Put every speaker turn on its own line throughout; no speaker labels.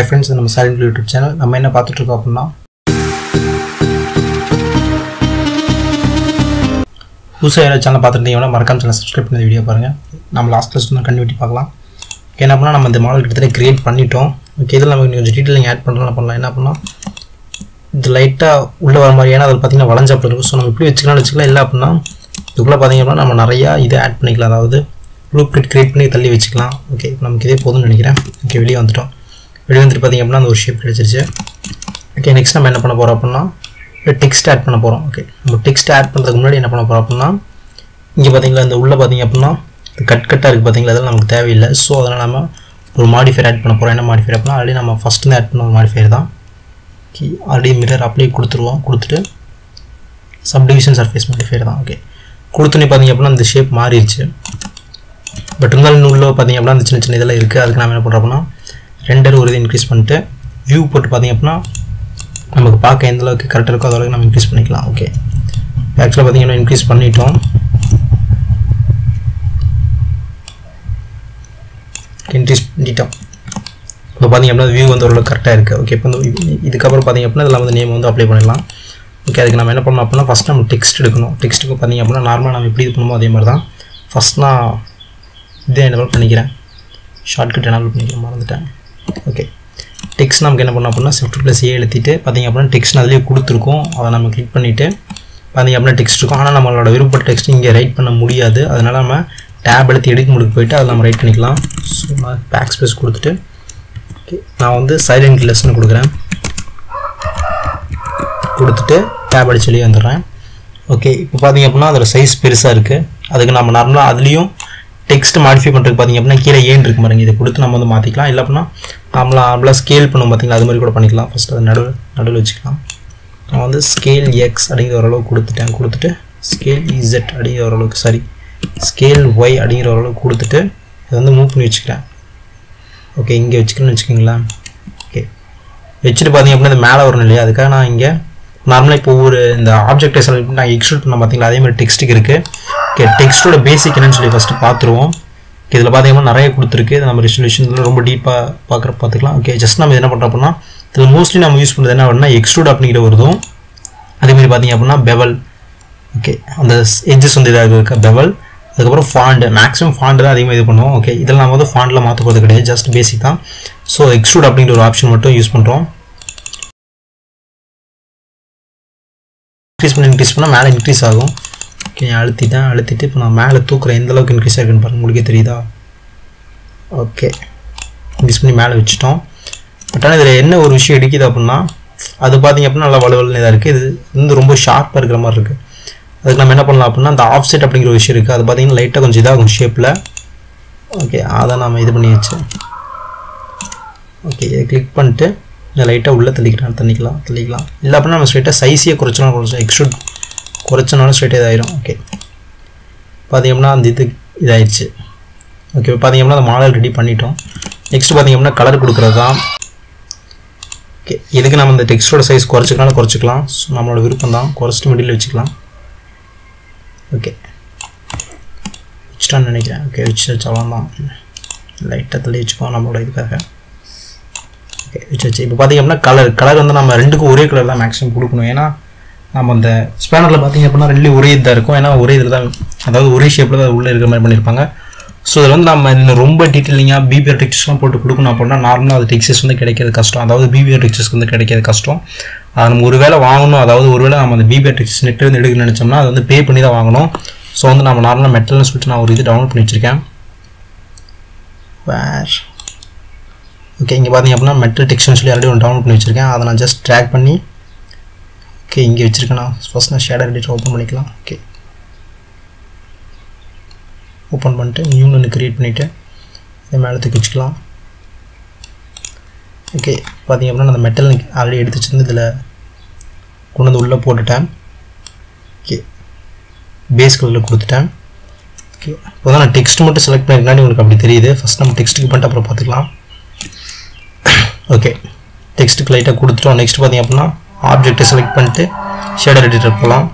high friends நம்ம silent YouTube channel நம்ம என்ன பார்த்துட்டு இருக்கோம் அப்படின்னா புதுசாக யாராவது சேனல் பார்த்துருந்தீங்கன்னா மறக்காம சேனல் சப்ஸ்கிரைப் பண்ணி வீடியோ பாருங்கள் நம்ம லாஸ்ட் கிளாஸ் வந்து கண்டினியூட்டி பார்க்கலாம் Okay, என்ன பண்ணால் நம்ம இந்த மாடல் கிட்டத்தட்ட கிரியேட் பண்ணிட்டோம் ஓகே இதில் நம்ம கொஞ்சம் டீட்டெயிலிங் ஆட் பண்ணுறோம் பண்ணலாம் என்ன பண்ணலாம் இது லைட்டாக உள்ளே வர மாதிரி ஏன்னா அதில் பார்த்தீங்கன்னா வளைஞ்சாப்பில் இருக்கும் ஸோ நம்ம இப்படி வச்சுக்கலாம்னு வச்சுக்கலாம் இல்லை அப்படின்னா இதுக்குள்ளே பார்த்தீங்க அப்படின்னா நம்ம நிறையா இதை ஆட் பண்ணிக்கலாம் அதாவது ப்ளூ பிரிண்ட் கிரியேட் பண்ணி தள்ளி வச்சுக்கலாம் ஓகே இப்போ நமக்கு இதே போதும்னு நினைக்கிறேன் ஓகே வெளியே வந்துட்டோம் வெளியே வந்துட்டு பார்த்தீங்க அப்படின்னா அந்த ஒரு ஷேப் கிடச்சிருச்சு ஓகே நெக்ஸ்ட் நம்ம என்ன பண்ண போகிறோம் அப்படின்னா டெக்ஸ்ட் ஆட் பண்ண போகிறோம் ஓகே நம்ம டெக்ஸ்ட் ஆட் பண்ணுறதுக்கு முன்னாடி என்ன பண்ண போகிறோம் அப்படின்னா இங்கே பார்த்தீங்களா இந்த உள்ளே பார்த்தீங்க அப்படின்னா கட் கட்டாக இருக்குது பார்த்தீங்களா அதெல்லாம் நமக்கு தேவையில்லை ஸோ அதனால் நம்ம ஒரு மாடிஃபைர் ஆட் பண்ண போகிறோம் என்ன மாடிஃபைர் அப்படின்னா ஆல்ரெடி நம்ம ஃபஸ்ட்டு ஆட் பண்ண ஒரு மாடிஃபைர் தான் ஓகே ஆல்ரெடி மிரர் அப்படியே கொடுத்துருவோம் கொடுத்துட்டு சப்டிவிஷன் சர்ஃபேஸ் மாடிஃபைர் தான் ஓகே கொடுத்தோன்னே பார்த்தீங்க அப்படின்னா இந்த ஷேப் மாறிடுச்சு பட் இருந்தாலும் இன்னும் உள்ள பார்த்தீங்க அப்படின்னா அந்த சின்ன சின்ன இதெல்லாம் இருக்குது அதுக்கு நம்ம என்ன பண்ணுறோம் அப்படின்னா ரெண்டர் ஒரு இது இன்க்ரீஸ் பண்ணிட்டு வியூ போட்டு பார்த்தீங்க அப்படின்னா நமக்கு பார்க்க எந்த அளவுக்கு கரெக்டாக இருக்கோ அது அளவுக்கு நம்ம இன்க்ரீஸ் பண்ணிக்கலாம் ஓகே ஆக்சுவலாக பார்த்தீங்கன்னா இன்க்ரீஸ் பண்ணிட்டோம் இன்க்ரீஸ் பண்ணிட்டோம் இப்போ பார்த்தீங்க அப்படின்னா வியூ வந்து ஓரளவுக்கு கரெக்டாக இருக்குது ஓகே இப்போ வந்து இதுக்கப்புறம் பார்த்தீங்க அப்படின்னா இதில் வந்து நேம் வந்து அப்ளை பண்ணிடலாம் ஓகே அதுக்கு நம்ம என்ன பண்ணணும் அப்படின்னா ஃபஸ்ட் நம்ம டெக்ஸ்ட் எடுக்கணும் டெக்ஸ்ட்டுக்கு பார்த்தீங்க அப்படின்னா நார்மலாக நம்ம எப்படி இது பண்ணுமோ அதே மாதிரி தான் ஃபஸ்ட் நான் இதே எனபிள் பண்ணிக்கிறேன் ஷார்ட்கட் எனபிள் பண்ணிக்கிறேன் மறந்துட்டேன் ஓகே டெக்ஸ்ட் நமக்கு என்ன பண்ணோம் அப்படின்னா ஷிஃப்ட் ப்ளஸ் ஏ எழுத்திட்டு பார்த்தீங்க அப்படின்னா டெக்ஸ்ட் அதிலே கொடுத்துருக்கோம் அதை நம்ம கிளிக் பண்ணிவிட்டு பார்த்தீங்க அப்படின்னா டெக்ஸ்ட் இருக்கும் ஆனால் நம்மளோட விருப்பப்பட்ட டெக்ஸ்ட் இங்கே ரைட் பண்ண முடியாது அதனால் நம்ம டேப் எடுத்து எடிட் முடிக்கு போயிட்டு அதை நம்ம ரைட் பண்ணிக்கலாம் ஸோ நான் பேக் ஸ்பேஸ் கொடுத்துட்டு ஓகே நான் வந்து சைலண்ட் லெஸ்ன்னு கொடுக்குறேன் கொடுத்துட்டு டேப் அடிச்சு வெளியே வந்துடுறேன் ஓகே இப்போ பார்த்தீங்க அப்படின்னா அதோட சைஸ் பெருசாக இருக்குது அதுக்கு நம்ம நார்மலாக அதுலேயும் டெக்ஸ்ட் மாடிஃபை பண்ணுறதுக்கு பார்த்தீங்க அப்படின்னா கீழே ஏன் இருக்கு பாருங்க இதை கொடுத்து நம்ம வந்து மாற்றிக்கலாம் இல்லை அப்படின்னா நார்மலாக நார்மலாக ஸ்கேல் பண்ணும் பார்த்தீங்களா அது மாதிரி கூட பண்ணிக்கலாம் ஃபஸ்ட் அதை நடுவில் நடுவில் வச்சுக்கலாம் நான் வந்து ஸ்கேல் எக்ஸ் அப்படிங்கிற ஓரளவுக்கு கொடுத்துட்டேன் கொடுத்துட்டு ஸ்கேல் இசட் அப்படிங்கிற ஓரளவுக்கு சாரி ஸ்கேல் ஒய் அப்படிங்கிற ஓரளவுக்கு கொடுத்துட்டு இதை வந்து மூவ் பண்ணி வச்சுக்கிறேன் ஓகே இங்கே வச்சுக்கணும்னு வச்சுக்கிங்களேன் ஓகே வச்சுட்டு பார்த்தீங்க அப்படின்னா இது மேலே வரணும் இல்லையா அதுக்காக நான் இங்கே நார்மலாக இப்போ ஒரு இந்த ஆப்ஜெக்டை செலக்ட் பண்ணி நான் எக்ஸ்ட்ரூட் பண்ண பார்த்தீங்களா அதே மாதிரி டெக்ஸ்ட்டுக்கு இருக்குது ஓகே டெக்ஸ்ட்டோட பேசிக் என்னன்னு சொல்லி ஃபஸ்ட்டு பார்த்துருவோம் இதில் பார்த்தீங்கன்னா நிறைய கொடுத்துருக்கு இது நம்ம ரெசல்யூஷன் ரொம்ப டீப்பாக பார்க்குற பார்த்துக்கலாம் ஓகே ஜஸ்ட் நம்ம என்ன பண்ணுறோம் அப்படின்னா இதில் மோஸ்ட்லி நம்ம யூஸ் பண்ணுறது என்ன அப்படின்னா எக்ஸ்ட்ரூட் அப்படிங்கிற வருதும் அதேமாதிரி பார்த்தீங்க அப்படின்னா பெவல் ஓகே அந்த எட்ஜஸ் வந்து இதாக இருக்க பெவல் அதுக்கப்புறம் ஃபாண்டு மேக்ஸிமம் ஃபாண்டு தான் அதிகமாக இது பண்ணுவோம் ஓகே இதில் நம்ம வந்து ஃபாண்டில் மாற்ற போகிறது கிடையாது ஜஸ்ட் பேசிக் தான் ஸோ எக்ஸ்ட்ரூட் அப்படிங்கிற ஒரு ஆப்ஷன் மட்டும் யூஸ் பண்ணுறோம் இன்க்ரீஸ் பண்ணி இன்க்ரீஸ் பண்ணால் மேலே இன்க்ரீஸ் ஆகும் ஓகே அழுத்திட்டேன் அழுத்திட்டு இப்போ நான் மேலே தூக்குறேன் எந்த அளவுக்கு இன்க்ரீஸ் ஆகிருக்குன்னு பாருங்க உங்களுக்கே தெரியுதா ஓகே இன்க்ரீஸ் பண்ணி மேலே வச்சுட்டோம் பட் ஆனால் இதில் என்ன ஒரு விஷயம் இடிக்குது அப்படின்னா அது பார்த்தீங்க அப்படின்னா நல்லா வலுவலுன்னு இதாக இருக்குது இது வந்து ரொம்ப ஷார்ப்பாக இருக்கிற மாதிரி இருக்குது அதுக்கு நம்ம என்ன பண்ணலாம் அப்படின்னா அந்த ஆஃப் செட் அப்படிங்கிற ஒரு விஷயம் இருக்குது அது பார்த்தீங்கன்னா லைட்டாக கொஞ்சம் இதாகும் ஷேப்பில் ஓகே அதை நம்ம இது பண்ணி வச்சேன் ஓகே இதை கிளிக் பண்ணிட்டு இந்த லைட்டாக உள்ளே தள்ளிக்கிறேன் தள்ளிக்கலாம் தள்ளிக்கலாம் இல்லை அப்படின்னா நம்ம ஸ்ட்ரைட்டாக சைஸையே குறைச்சோம் குறைச்சோம் எக்ஸ்ட்ரூட் குறைச்சனாலும் ஸ்ட்ரைட்டாக இதாயிரும் ஓகே பார்த்தீங்கன்னா அந்த இது இதாயிடுச்சு ஓகே பார்த்தீங்கன்னா அந்த மாடல் ரெடி பண்ணிட்டோம் நெக்ஸ்ட் பார்த்தீங்கன்னா கலர் கொடுக்குறது தான் ஓகே இதுக்கு நம்ம இந்த டெக்ஸ்டோட சைஸ் குறைச்சிக்கலாம் குறைச்சிக்கலாம் ஸோ நம்மளோட விருப்பம் தான் குறைச்சிட்டு மிடில் வச்சுக்கலாம் ஓகே வச்சுட்டான்னு நினைக்கிறேன் ஓகே வச்சு வச்சாலும் தான் லைட்டாக தள்ளி வச்சுப்போம் நம்மளோட இதுக்காக ஓகே வச்சு வச்சு இப்போ பார்த்தீங்க அப்படின்னா கலர் கலர் வந்து நம்ம ரெண்டுக்கும் ஒரே கலர் தான் மேக்ஸிமம் கொடுக்கணும் ஏன்னா நம்ம அந்த ஸ்பேனரில் பார்த்தீங்க அப்படின்னா ரெண்டுலேயும் ஒரே இதாக இருக்கும் ஏன்னா ஒரே இதில் தான் அதாவது ஒரே ஷேப்பில் தான் உள்ளே இருக்கிற மாதிரி பண்ணியிருப்பாங்க ஸோ இதில் வந்து நம்ம இன்னும் ரொம்ப டீட்டெயிலிங்காக பிபிஆர் டெக்ஸ்ட்லாம் போட்டு கொடுக்கணும் அப்படின்னா நார்மலாக அது டெக்ஸ்டஸ் வந்து கிடைக்கிறது கஷ்டம் அதாவது பிபிஆர் டெக்ஸ்டஸ்க்கு வந்து கிடைக்கிறது கஷ்டம் அது நம்ம ஒரு வேளை வாங்கணும் அதாவது ஒரு வேளை நம்ம அந்த பிபிஆர் டெக்ஸ்ட் நெட் வந்து எடுக்க நினச்சோம்னா அது வந்து பே பண்ணி தான் வாங்கணும் ஸோ வந்து நம்ம நார்மலாக மெட்டல்னு சொல்லிட்டு நான் ஒரு இது டவுன்லோட் பண்ணி வச்சுருக்கேன் வேர் ஓகே இங்கே பார்த்தீங்க அப்படின்னா மெட்டல் டெக்ஸ்ட்னு சொல்லி ஆல்ரெடி ஒன்று டவுன்லோட் பண்ணி வச்சுருக்கேன் அதை நான் ஜஸ்ட் ட்ராக் பண்ணி ஓகே இங்கே வச்சுருக்கேன் ஃபஸ்ட் நான் ஷேடர் எடிட்டர் ஓப்பன் பண்ணிக்கலாம் ஓகே ஓப்பன் பண்ணிட்டு நியூன்னு ஒன்று க்ரியேட் பண்ணிவிட்டு இதை மேலே தூக்கி வச்சுக்கலாம் ஓகே பார்த்தீங்க அப்படின்னா அந்த மெட்டல் ஆல்ரெடி எடுத்து வச்சுருந்து இதில் கொண்டு வந்து உள்ளே போட்டுட்டேன் ஓகே பேஸ் கலரில் கொடுத்துட்டேன் ஓகே இப்போ தான் நான் டெக்ஸ்ட் மட்டும் செலக்ட் பண்ணிருக்கேன் உங்களுக்கு அப்படி தெரியுது ஃபஸ்ட் நம்ம டெக்ஸ்ட்டுக்கு பண்ணிட்டு அப்புறம் பார்த்துக்கலாம் ஓகே டெக்ஸ்ட்டுக்கு லைட்டாக கொடுத்துட்டோம் நெக்ஸ்ட் பார்த்தீங்க அப்படின்னா ஆப்ஜெக்டை செலக்ட் பண்ணிட்டு ஷேடர் எடிட்டர் போகலாம்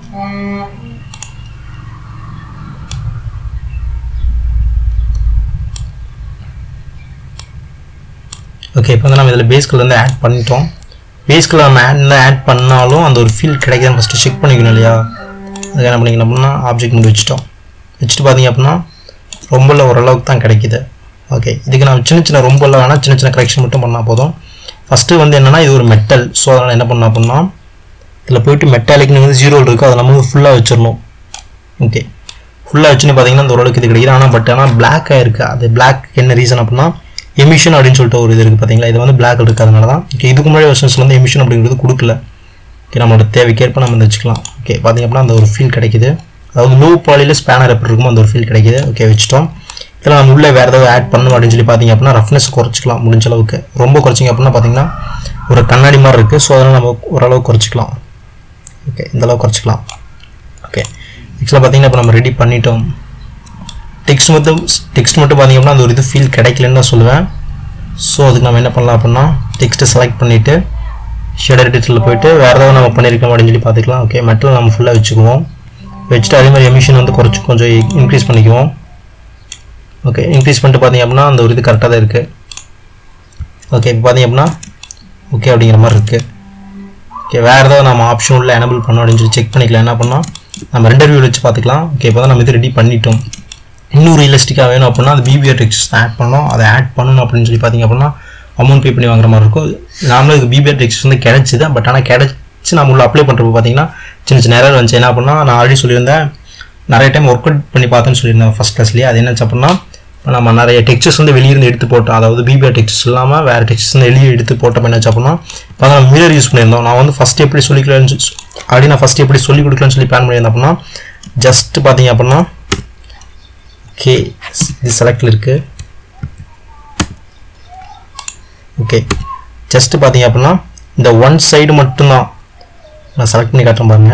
ஓகே இப்போ வந்து நம்ம இதில் பேஸ் கலர் வந்து ஆட் பண்ணிட்டோம் பேஸ் கலர் நம்ம ஆட் ஆட் பண்ணாலும் அந்த ஒரு ஃபீல் கிடைக்குதுன்னு ஃபஸ்ட்டு செக் பண்ணிக்கணும் இல்லையா அதுக்கு என்ன பண்ணிக்கணும் அப்படின்னா ஆப்ஜெக்ட் மட்டும் வச்சுட்டோம் வச்சுட்டு பார்த்தீங்க அப்படின்னா ரொம்ப இல்லை ஓரளவுக்கு தான் கிடைக்குது ஓகே இதுக்கு நான் சின்ன சின்ன ரொம்ப இல்லை வேணால் சின்ன சின்ன கரெக்ஷன் மட்டும் பண்ணால் போதும் ஃபஸ்ட்டு வந்து என்னென்னா இது ஒரு மெட்டல் ஸோ அதனால் என்ன பண்ணலாம் அப்படின்னா இதில் போயிட்டு மெட்டாலிக்னு வந்து ஜீரோ இருக்குது அதை நம்ம வந்து ஃபுல்லாக வச்சிடணும் ஓகே ஃபுல்லாக வச்சுன்னு பார்த்தீங்கன்னா இந்த ஓரளவுக்கு இது கிடைக்குது ஆனால் பட் ஆனால் பிளாக் ஆயிருக்கு அது பிளாக் என்ன ரீசன் அப்படின்னா எமிஷன் அப்படின்னு சொல்லிட்டு ஒரு இது இருக்குது பார்த்தீங்களா இது வந்து பிளாக் இருக்குது அதனால தான் ஓகே இதுக்கு முன்னாடி வருஷன்ஸில் வந்து எமிஷன் அப்படிங்கிறது கொடுக்கல ஓகே நம்மளோட தேவைக்கேற்ப நம்ம வந்து வச்சுக்கலாம் ஓகே பார்த்தீங்க அப்படின்னா அந்த ஒரு ஃபீல் கிடைக்குது அதாவது லோ பாலியில் ஸ்பேனர் எப்படி இருக்குமோ அந்த ஒரு ஃபீல் கிடைக்குது ஓகே வச்சுட்டோம் இதில் நம்ம உள்ளே வேறு ஏதாவது ஆட் பண்ணணும் அப்படின்னு சொல்லி பார்த்தீங்க அப்படின்னா ரஃப்னஸ் குறைச்சிக்கலாம் முடிஞ்ச அளவுக்கு ரொம்ப குறைச்சிங்க அப்படின்னா பார்த்தீங்கன்னா ஒரு கண்ணாடி மாதிரி இருக்குது ஸோ அதனால் நம்ம ஓரளவுக்கு குறைச்சிக்கலாம் ஓகே இந்த அளவுக்கு குறைச்சிக்கலாம் ஓகே ஆக்சுவலாக பார்த்தீங்கன்னா இப்போ நம்ம ரெடி பண்ணிட்டோம் டெக்ஸ்ட் மட்டும் டெக்ஸ்ட் மட்டும் பார்த்தீங்க அப்படின்னா அந்த ஒரு இது ஃபீல் கிடைக்கலன்னு தான் சொல்லுவேன் ஸோ அதுக்கு நம்ம என்ன பண்ணலாம் அப்படின்னா டெக்ஸ்ட்டை செலக்ட் பண்ணிவிட்டு ஷேடர் எடிட்டரில் போயிட்டு வேறு ஏதாவது நம்ம பண்ணியிருக்கோம் அப்படின்னு சொல்லி பார்த்துக்கலாம் ஓகே மெட்டல் நம்ம ஃபுல்லாக வச்சுக்குவோம் வச்சுட்டு அதே மாதிரி எமிஷன் வந்து குறைச்சி கொஞ்சம் இன்க்ரீஸ் பண்ணிக்குவோம் ஓகே இன்க்ரீஸ் பண்ணிட்டு பார்த்தீங்க அப்படின்னா அந்த ஒரு இது கரெக்டாக தான் இருக்குது ஓகே இப்போ பார்த்தீங்க அப்படின்னா ஓகே அப்படிங்கிற மாதிரி இருக்குது ஓகே வேறு ஏதாவது நம்ம ஆப்ஷன் உள்ள எனபிள் பண்ணோம் அப்படின்னு சொல்லி செக் பண்ணிக்கலாம் என்ன பண்ணால் நம்ம ரெண்டு வியூ வச்சு பார்த்துக்கலாம் ஓகே இப்போ தான் நம்ம இது ரெடி பண்ணிட்டோம் இன்னும் ரியலிஸ்டிக்காக வேணும் அப்படின்னா அது பிபிஆர் டெக்ஸ்ட் ஆட் பண்ணோம் அதை ஆட் பண்ணணும் அப்படின்னு சொல்லி பார்த்தீங்க அப்படின்னா அமௌண்ட் பே பண்ணி வாங்குற மாதிரி இருக்கும் நாமளும் இதுக்கு பிபிஆர் டெக்ஸ்ட் வந்து கிடச்சிது பட் ஆனால் கிடச்சி நம்ம உள்ள அப்ளை பண்ணுறப்ப பார்த்தீங்கன்னா சின்ன சின்ன நேரம் வந்துச்சு என்ன பண்ணால் நான் ஆல்ரெடி சொல்லியிருந்தேன் நிறைய டைம் ஒர்க் அவுட் பண்ணி பார்த்தேன்னு சொல்லியிருந்தேன் ஃபஸ்ட் கிளாஸ்லேயே அது என்னச்சு அப்படின்னா இப்போ நம்ம நிறைய டெக்ஸ்டர்ஸ் வந்து வெளியிருந்து எடுத்து போட்டோம் அதாவது பிபிஆர் டெக்ஸ்டர்ஸ் இல்லாமல் வேறு டெக்ஸ்டர்ஸ் வந்து வெளியே எடுத்து போட்டோம் என்னாச்சு அப்படின்னா இப்போ நம்ம மிரர் யூஸ் பண்ணியிருந்தோம் நான் வந்து ஃபஸ்ட் எப்படி சொல்லிக்கலாம்னு அப்படி நான் ஃபஸ்ட் எப்படி சொல்லி கொடுக்கலாம்னு சொல்லி பிளான் பண்ணியிருந்தேன் அப்படின்னா ஜஸ்ட் பார்த்தீங்க அப்படின்னா ஓகே இது செலக்டில் இருக்குது ஓகே ஜஸ்ட் பார்த்தீங்க அப்படின்னா இந்த ஒன் சைடு மட்டும்தான் நான் செலக்ட் பண்ணி காட்டுறேன் பாருங்க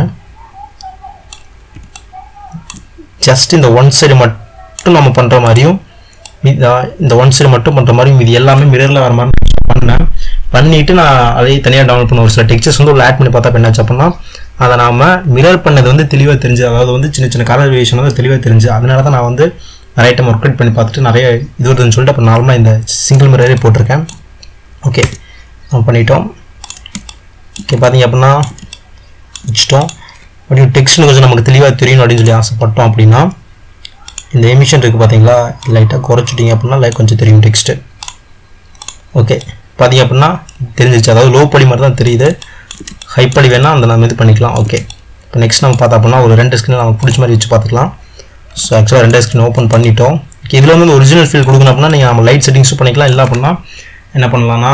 ஜஸ்ட் இந்த ஒன் சைடு மட்டும் நம்ம பண்ணுற மாதிரியும் இந்த ஒன் சைடு மட்டும் பண்ணுற மாதிரியும் இது எல்லாமே மிரரில் வர மாதிரி பண்ணேன் பண்ணிவிட்டு நான் அதையே தனியாக டவுன்லோட் பண்ண ஒரு சில டெக்ஸ்டர்ஸ் வந்து உள்ள ஆட் பண்ணி பார்த்தா என்னாச்சு அப்படின்னா அதை நாம் மிரர் பண்ணது வந்து தெளிவாக தெரிஞ்சு அதாவது வந்து சின்ன சின்ன கலர் வேரியேஷன் வந்து தெளிவாக தெரிஞ்சு அதனால தான் நான் வந்து நிறைய டைம் ஒர்க் அவுட் பண்ணி பார்த்துட்டு நிறைய இது வருதுன்னு சொல்லிட்டு அப்போ நார்மலாக இந்த சிங்கிள் மிரரே போட்டிருக்கேன் ஓகே நம்ம பண்ணிட்டோம் ஓகே பார்த்தீங்க அப்படின்னா வச்சுட்டோம் அப்படியும் டெக்ஸ்ட் கொஞ்சம் நமக்கு தெளிவாக தெரியணும் அப்படின்னு சொல்லி ஆசைப்பட்டோம் அப்படின்னா இந்த எமிஷன் இருக்குது பார்த்தீங்களா லைட்டாக குறைச்சிட்டிங்க அப்படின்னா லைட் கொஞ்சம் தெரியும் டெக்ஸ்ட்டு ஓகே பார்த்தீங்க அப்படின்னா தெரிஞ்சிச்சு அதாவது லோ படி மாதிரி தான் தெரியுது ஹை படி வேணால் அந்த நம்ம இது பண்ணிக்கலாம் ஓகே இப்போ நெக்ஸ்ட் நம்ம பார்த்தா அப்படின்னா ஒரு ரெண்டு ஸ்க்ரீன் நமக்கு பிடிச்ச மாதிரி வச்சு பார்த்துக்கலாம் ஸோ ஆக்சுவலாக ரெண்டு ஸ்க்ரீன் ஓப்பன் பண்ணிட்டோம் இதில் வந்து ஒரிஜினல் ஃபீல் கொடுக்கணும் அப்படின்னா நீங்கள் நம்ம லைட் செட்டிங்ஸும் பண்ணிக்கலாம் இல்லை அப்படின்னா என்ன பண்ணலாம்னா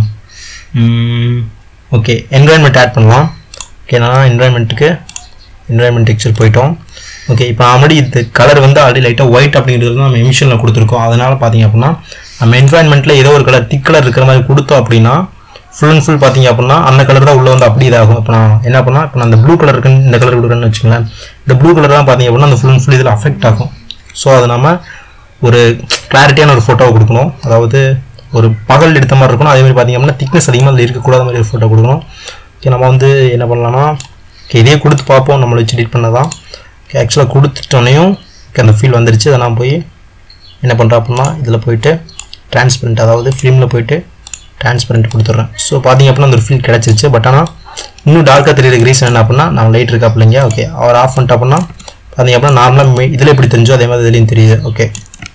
ஓகே என்வரான்மெண்ட் ஆட் பண்ணலாம் ஓகே நான் என்வரான்மெண்ட்டுக்கு என்வரான்மெண்ட் டெக்ஸ்சர் போயிட்டோம் ஓகே இப்போ ஆல்ரெடி இது கலர் வந்து ஆல்ரெடி லைட்டாக ஒயிட் அப்படிங்கிறது நம்ம எமிஷனில் கொடுத்துருக்கோம் அதனால் பார்த்தீங்க அப்படின்னா நம்ம என்வரான்மெண்ட்டில் ஏதோ ஒரு கலர் திக் கலர் இருக்கிற மாதிரி கொடுத்தோம் அப்படின்னா ஃபுல் அண்ட் ஃபுல் பார்த்தீங்க அப்படின்னா அந்த கலர் தான் உள்ளே வந்து அப்படி இதாகும் இப்போ நான் என்ன பண்ணால் இப்போ நான் அந்த ப்ளூ கலர் இருக்குன்னு இந்த கலர் கொடுக்குறேன்னு வச்சுங்களேன் இந்த ப்ளூ கலர் தான் பார்த்தீங்க அப்படின்னா அந்த ஃபுல் அண்ட் ஃபுல் இதில் அஃபெக்ட் ஆகும் ஸோ அது நம்ம ஒரு கிளாரிட்டியான ஒரு ஃபோட்டோவை கொடுக்கணும் அதாவது ஒரு பகல் எடுத்த மாதிரி இருக்கணும் அதே மாதிரி பார்த்தீங்க அப்படின்னா திக்னஸ் அதிகமாக அதில் இருக்கக்கூடாத மாதிரி ஒரு ஃபோட்டோ கொடுக்கணும் ஓகே நம்ம வந்து என்ன பண்ணலாம்னா ஓகே இதே கொடுத்து பார்ப்போம் நம்மளை வச்சு எடிட் பண்ண தான் ஓகே ஆக்சுவலாக கொடுத்துட்டோனையும் அந்த ஃபீல் வந்துருச்சு அதை நான் போய் என்ன பண்ணுறேன் அப்படின்னா இதில் போயிட்டு டிரான்ஸ்பரண்ட் அதாவது ஃபிலிமில் போயிட்டு டிரான்ஸ்பரண்ட் கொடுத்துட்றேன் ஸோ பார்த்தீங்க அப்படின்னா அந்த ஒரு ஃபீல் கிடச்சிருச்சு பட் ஆனால் இன்னும் டார்க்காக தெரியறதுக்கு ரீசன் என்ன அப்படின்னா நான் லைட் இருக்கா பிள்ளைங்க ஓகே அவர் ஆஃப் பண்ணிட்டா அப்படின்னா பார்த்தீங்க அப்படின்னா நார்மலாக இதில் எப்படி தெரிஞ்சோ அதே மாதிரி இதுலேயும் தெரியுது ஓகே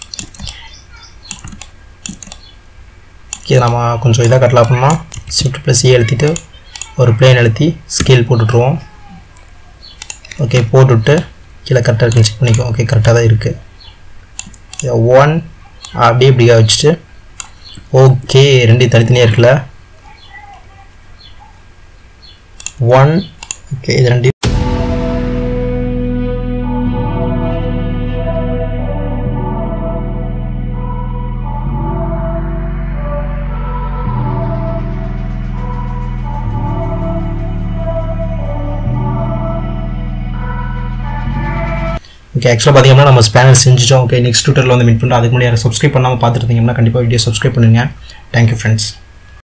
ஓகே நம்ம கொஞ்சம் இதாக கட்டலாம் அப்படின்னா ஷிஃப்ட் ப்ளஸ் ஏ அழுத்திட்டு ஒரு பிளேன் அழுத்தி ஸ்கேல் போட்டுட்ருவோம் ஓகே போட்டுவிட்டு கீழே கரெக்டாக இருக்குன்னு செக் பண்ணிக்கோ ஓகே கரெக்டாக தான் இருக்குது ஒன் அப்படியே இப்படியா வச்சுட்டு ஓகே ரெண்டு தனித்தனியாக இருக்குல்ல ஒன் ஓகே இது ரெண்டு ஓகே ஆக்சுவலாக பார்த்தீங்கன்னா நம்ம ஸ்பேனர் செஞ்சுட்டோம் ஓகே நெக்ஸ்ட் ட்விட்டரில் வந்து மீட் பண்ணுறோம் அதுக்கு முன்னாடி யாரும் சப்ஸ்கிரைப் பண்ணாமல் பார்த்துட்டு இருந்தீங்கன்னா கண்டிப்பாக வீடியோ சப்ஸ்கிரைப் பண்ணுங்கள் தேங்க்யூ ஃப்ரெண்ட்ஸ்